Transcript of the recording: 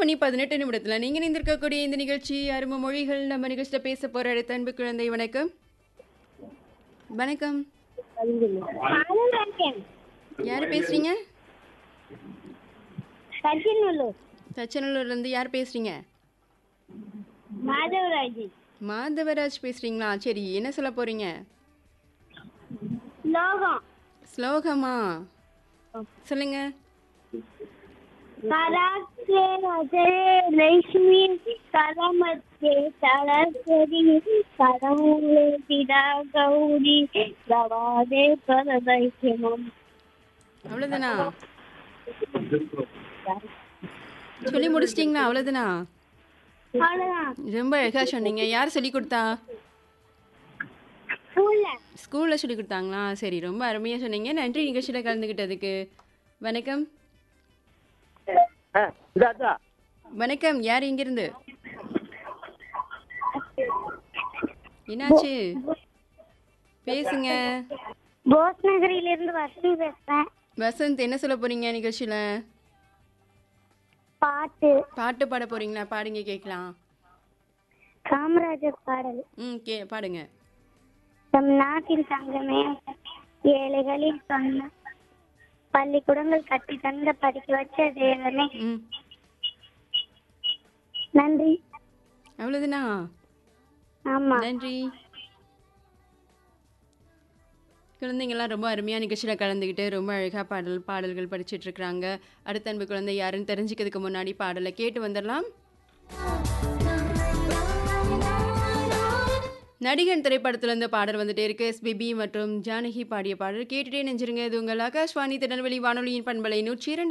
மணி பதினெட்டு நிமிடத்தில் நீங்கள் இணைந்திருக்கக்கூடிய இந்த நிகழ்ச்சி அரும மொழிகள் நம்ம நிகழ்ச்சியில் பேச போகிற அடுத்த அன்பு குழந்தை வணக்கம் வணக்கம் யார் பேசுறீங்க சச்சிநல்லூர் தச்சநல்லூர்லேருந்து யார் பேசுறீங்க மாதவராஜ் மாதவராஜ் பேசுறீங்களா சரி என்ன சொல்ல போறீங்க லோகம் ஸ்லோகமா சொல்லுங்க கராத்தே ரஜே லட்சுமி கரமத்தே சரஸ்வதி கரமுலே திடா கௌரி கவாதே பரதைக்கியம் அவ்வளோதானா சொல்லி முடிச்சிட்டிங்களா அவ்வளோதானா அவ்வளோதான் ரொம்ப அழகா சொன்னீங்க யார் சொல்லி கொடுத்தா ஸ்கூல்ல ஸ்கூலில் சொல்லி கொடுத்தாங்களா சரி ரொம்ப அருமையாக சொன்னீங்க நன்றி நிகழ்ச்சியில் கலந்துக்கிட்டதுக்கு வணக்கம் ஆ இதா இதா வணக்கம் யார் இங்கிருந்து என்னாச்சு பேசுங்க போஸ் நகரிலிருந்து வசதி பேசுறேன் வசந்த் என்ன சொல்ல போறீங்க நிகழ்ச்சியில் பாட்டு பாட்டு பாட போறீங்களா பாடுங்க கேட்கலாம் காமராஜர் பாடல் ம் கே பாடுங்க நம் நாட்டின் தங்கமே ஏழைகளில் சொன்ன பள்ளிக்கூடங்கள் கட்டி தந்த படிக்க வச்ச தேவனே ம் நன்றி அவ்வளோதானா ஆமா நன்றி குழந்தைங்கள்லாம் ரொம்ப அருமையாக நிகழ்ச்சியில் கலந்துக்கிட்டு ரொம்ப அழகாக பாடல் பாடல்கள் படிச்சிட்டு இருக்கிறாங்க அடுத்த அன்பு குழந்தை யாருன்னு தெரிஞ்சுக்கிறதுக்கு முன்னாடி பாடலை கேட்டு வந்துடலாம் நடிகன் திரைப்படத்துல இருந்து பாடல் வந்துட்டே இருக்கு எஸ்பிபி மற்றும் ஜானகி பாடிய பாடல் கேட்டுட்டே நெஞ்சிருங்க இது உங்கள் ஆகாஷ்வாணி திருநெல்வேலி வானொலியின் பண்பலை நூற்றி இரண்டு